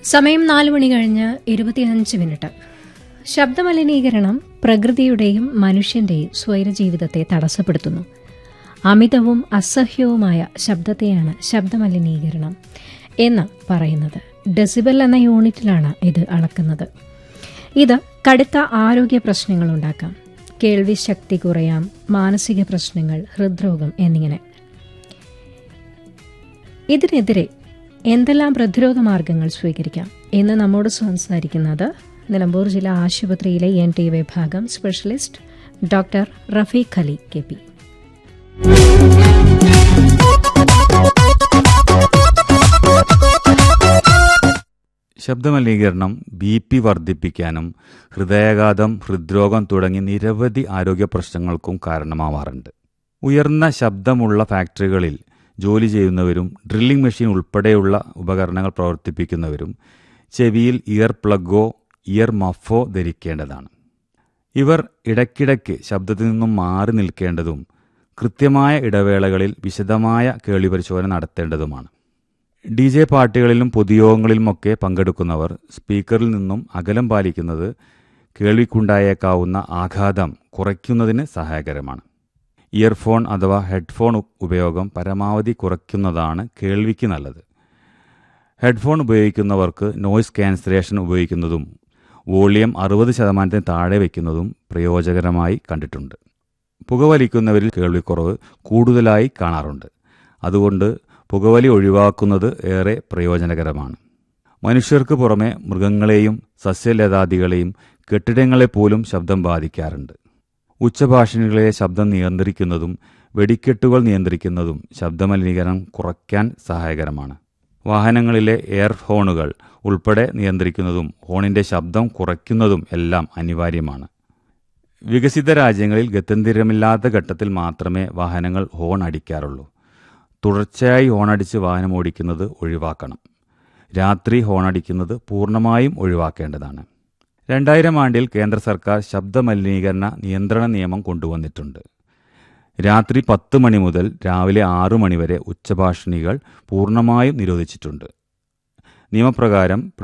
സമയം നാല് മണി കഴിഞ്ഞ് ഇരുപത്തിയഞ്ച് മിനിറ്റ് ശബ്ദമലിനീകരണം പ്രകൃതിയുടെയും മനുഷ്യന്റെയും സ്വൈരജീവിതത്തെ തടസ്സപ്പെടുത്തുന്നു അമിതവും അസഹ്യവുമായ ശബ്ദത്തെയാണ് ശബ്ദമലിനീകരണം എന്ന് പറയുന്നത് ഡെസിബൽ എന്ന യൂണിറ്റിലാണ് ഇത് അളക്കുന്നത് ഇത് കടുത്ത ആരോഗ്യ പ്രശ്നങ്ങൾ ഉണ്ടാക്കാം കേൾവി ശക്തി കുറയാം മാനസിക പ്രശ്നങ്ങൾ ഹൃദ്രോഗം എന്നിങ്ങനെ ഇതിനെതിരെ എന്തെല്ലാം പ്രതിരോധ മാർഗങ്ങൾ സ്വീകരിക്കാം എന്ന് നമ്മോട് സംസാരിക്കുന്നത് നിലമ്പൂർ ജില്ലാ ആശുപത്രിയിലെ എൻ ടി വിഭാഗം specialist doctor Rafeeq Ali K P ശബ്ദമലിനീകരണം ബി പി വർദ്ധിപ്പിക്കാനും ഹൃദയാഘാതം ഹൃദ്രോഗം തുടങ്ങി നിരവധി ആരോഗ്യ പ്രശ്നങ്ങൾക്കും കാരണമാവാറുണ്ട് ഉയർന്ന ശബ്ദമുള്ള ഫാക്ടറികളിൽ ജോലി ചെയ്യുന്നവരും ഡ്രില്ലിംഗ് മെഷീൻ ഉൾപ്പെടെയുള്ള ഉപകരണങ്ങൾ പ്രവർത്തിപ്പിക്കുന്നവരും ചെവിയിൽ ഇയർ പ്ലഗോ ഇയർ മഫോ ധരിക്കേണ്ടതാണ് ഇവർ ഇടയ്ക്കിടയ്ക്ക് ശബ്ദത്തിൽ നിന്നും മാറി നിൽക്കേണ്ടതും കൃത്യമായ ഇടവേളകളിൽ വിശദമായ കേൾവി പരിശോധന നടത്തേണ്ടതുമാണ് ഡി ജെ പാർട്ടികളിലും പൊതുയോഗങ്ങളിലുമൊക്കെ പങ്കെടുക്കുന്നവർ സ്പീക്കറിൽ നിന്നും അകലം പാലിക്കുന്നത് കേൾവിക്കുണ്ടായേക്കാവുന്ന ആഘാതം കുറയ്ക്കുന്നതിന് സഹായകരമാണ് ഇയർഫോൺ അഥവാ ഹെഡ്ഫോൺ ഉപയോഗം പരമാവധി കുറയ്ക്കുന്നതാണ് കേൾവിക്ക് നല്ലത് ഹെഡ്ഫോൺ ഉപയോഗിക്കുന്നവർക്ക് നോയ്സ് ക്യാൻസലേഷൻ ഉപയോഗിക്കുന്നതും വോളിയം അറുപത് ശതമാനത്തിന് താഴെ വയ്ക്കുന്നതും പ്രയോജനകരമായി കണ്ടിട്ടുണ്ട് പുകവലിക്കുന്നവരിൽ കേൾവിക്കുറവ് കൂടുതലായി കാണാറുണ്ട് അതുകൊണ്ട് പുകവലി ഒഴിവാക്കുന്നത് ഏറെ പ്രയോജനകരമാണ് മനുഷ്യർക്ക് പുറമെ മൃഗങ്ങളെയും സസ്യലതാദികളെയും കെട്ടിടങ്ങളെപ്പോലും ശബ്ദം ബാധിക്കാറുണ്ട് ഉച്ചഭാഷണികളെ ശബ്ദം നിയന്ത്രിക്കുന്നതും വെടിക്കെട്ടുകൾ നിയന്ത്രിക്കുന്നതും ശബ്ദമലിനീകരണം കുറയ്ക്കാൻ സഹായകരമാണ് വാഹനങ്ങളിലെ എയർ ഹോണുകൾ ഉൾപ്പെടെ നിയന്ത്രിക്കുന്നതും ഹോണിന്റെ ശബ്ദം കുറയ്ക്കുന്നതും എല്ലാം അനിവാര്യമാണ് വികസിത രാജ്യങ്ങളിൽ ഗത്യന്തിരമില്ലാത്ത ഘട്ടത്തിൽ മാത്രമേ വാഹനങ്ങൾ ഹോൺ അടിക്കാറുള്ളൂ തുടർച്ചയായി ഹോണടിച്ച് വാഹനം ഓടിക്കുന്നത് ഒഴിവാക്കണം രാത്രി ഹോണടിക്കുന്നത് പൂർണ്ണമായും ഒഴിവാക്കേണ്ടതാണ് രണ്ടായിരം ആണ്ടിൽ കേന്ദ്ര സർക്കാർ ശബ്ദമലിനീകരണ നിയന്ത്രണ നിയമം കൊണ്ടുവന്നിട്ടുണ്ട് രാത്രി പത്ത് മണി മുതൽ രാവിലെ ആറു മണിവരെ ഉച്ചഭാഷിണികൾ പൂർണ്ണമായും നിരോധിച്ചിട്ടുണ്ട് നിയമപ്രകാരം